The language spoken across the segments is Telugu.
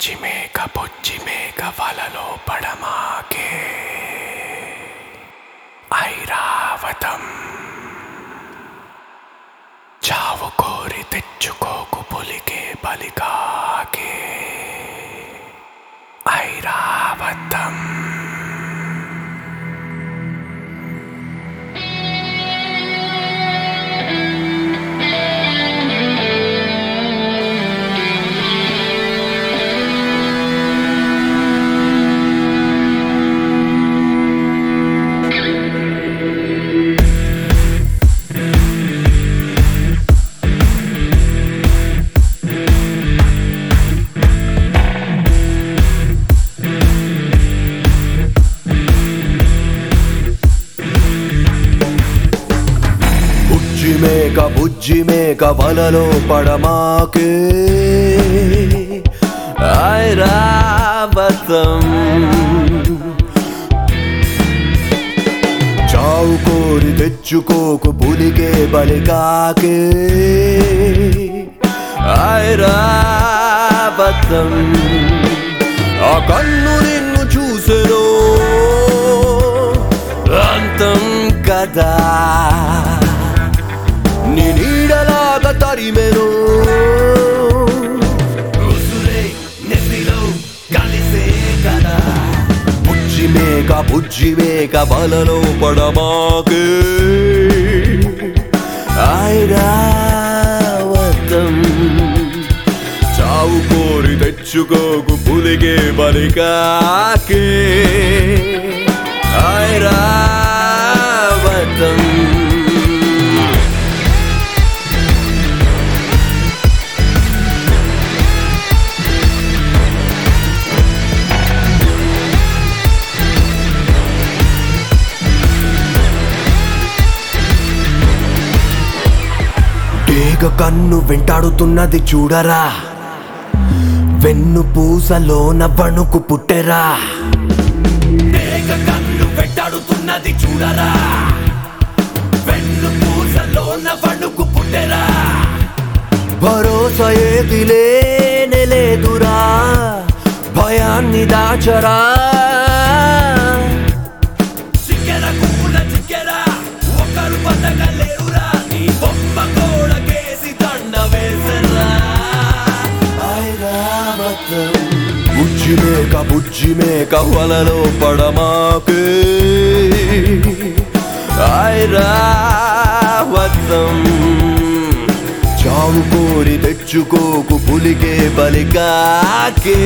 బుజ్జి మేక బుజ్జి మేక వలలో పడమాకే ఐరావతం చావు కోరి తెచ్చుకోకు పులికే బలికాకే ఐరావతం బుజ్జి మేక బుజ్జి మేక వలలో పడమాకే ఐరావతం చావు కోరి తెచ్చుకోకు పులికే బలికాకే ఐరావతం ఆ కన్ను నిన్ను చూసెను అంతం కదా నీ నీడలాగా తరిమెను బుజ్జి మేక బుజ్జి మేక బలలో పడమాకే ఐరావతం చావు కోరి తెచ్చుకోకు పులిగే బలికాకే ఐరావతం డేగ కన్ను వెంటాడుతున్నది చూడరా వెన్ను పూసలోన వణుకు పుట్టెరా డేగ కన్ను వెంటాడుతున్నది చూడరా వెన్ను పూసలోన వణుకు పుట్టెరా భరోసా ఏది లేనే లేదురా భయాన్ని దాచరా చిక్కెర కూల చిక్కెర ఒకరు బతకలేరురా నీ బొమ్మ కోడకేసి దండ వేసరా బుజ్జి మేక బుజ్జి మేక వలలో పడమాకే ఐరావతం చావు కోరి తెచ్చుకోకు పులికే బలికాకే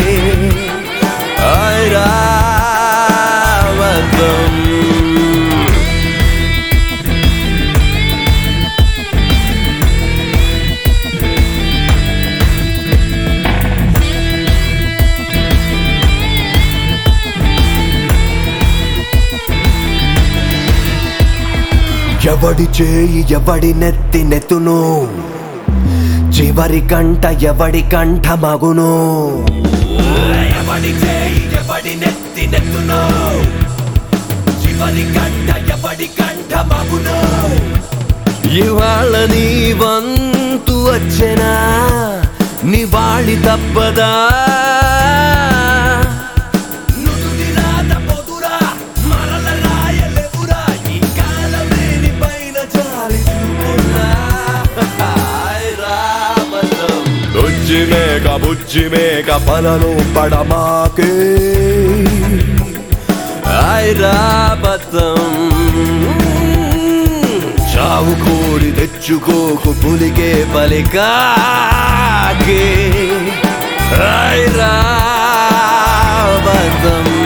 ఐరావతం ఎవడి చేయి ఎవడి నెత్తి నెత్తును చివరి కంట ఎవడి కంఠ మగును ఎవడి చేయి ఎవడి నెత్తి నెత్తును చివరి కంట ఎవడి కంఠ మగును ఇవాళ నీ వంతు వచ్చెనా నివాళి తప్పదా నుదుటి రాత పొదురా, మరల రాయలేవురా, ఈ కాలమేని పైన జాలి చూపురా. ఐరావతం. బుజ్జి మేక బుజ్జి మేక పలను పడమాకే ఐరావతం చావు కోరి తెచ్చుకోకు పులికే పలికాకే ఐరావతం